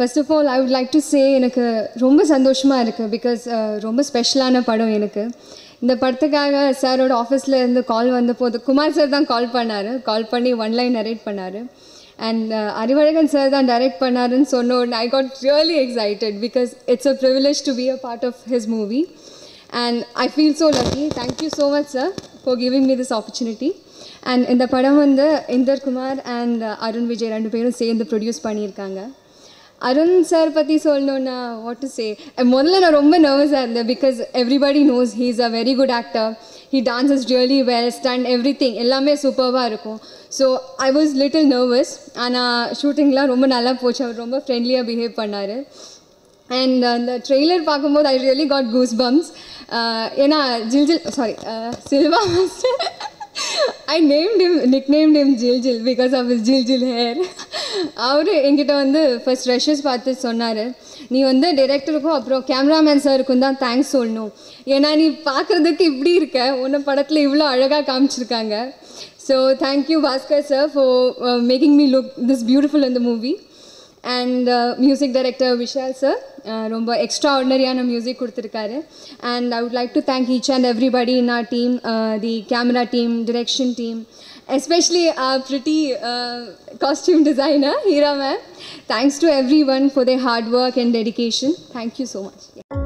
first of all I would like to say எனக்கு ரொம்ப சந்தோஷமாக இருக்குது பிகாஸ் ரொம்ப ஸ்பெஷலான படம் எனக்கு இந்த படத்துக்காக சாரோட ஆஃபீஸில் இருந்து கால் வந்த போது குமார் சார் தான் கால் பண்ணார் கால் பண்ணி ஒன் லைன் நரேட் பண்ணார் அண்ட் அறிவழகன் சார் தான் டைரக்ட் பண்ணாருன்னு சொன்ன உடனே I got really excited because it's a privilege to be a part of his movie and I feel so lucky thank you so much sir for giving me this opportunity and இந்த படம் வந்து Inder Kumar and Arun Vijay ரெண்டு பேரும் சேர்ந்து produce பண்ணியிருக்காங்க Arun sir பற்றி சொல்லணுன்னா what to say முதல்ல நான் ரொம்ப நர்வஸாக இருந்தேன் because everybody knows he is a very good actor he dances really well stunt everything எல்லாமே சூப்பராக இருக்கும் so I was little nervous ஆனால் ஷூட்டிங்லாம் ரொம்ப நல்லா போச்சு அவர் ரொம்ப ஃப்ரெண்ட்லியாக பிஹேவ் பண்ணார் அண்ட் அந்த ட்ரெய்லர் பார்க்கும்போது I really got goose bumps ஏன்னா Jil Jil sorry Silva master I named him nicknamed him Jil ஜில் பிகாஸ் ஆஃப் his ஜில் ஜில் ஹேர் அவர் என்கிட்ட வந்து ஃபர்ஸ்ட் ரஷஸ் பார்த்து சொன்னார் நீ வந்து டைரக்டருக்கும் அப்புறம் கேமராமேன் சாருக்கும் தான் தேங்க்ஸ் சொல்லணும் ஏன்னா நீ பார்க்குறதுக்கு இப்படி இருக்க உன்னை படத்தில் இவ்வளோ அழகாக காமிச்சிருக்காங்க so thank you Bhaskar sir for making me look this beautiful இந்த movie and music director Vishal sir ரொம்ப எக்ஸ்ட்ரா ஆர்டினரியான மியூசிக் கொடுத்துருக்காரு and I would like to thank each and everybody in our team the camera team direction team especially pretty costume designer Heera ma'am thanks to everyone for their hard work and dedication thank you so much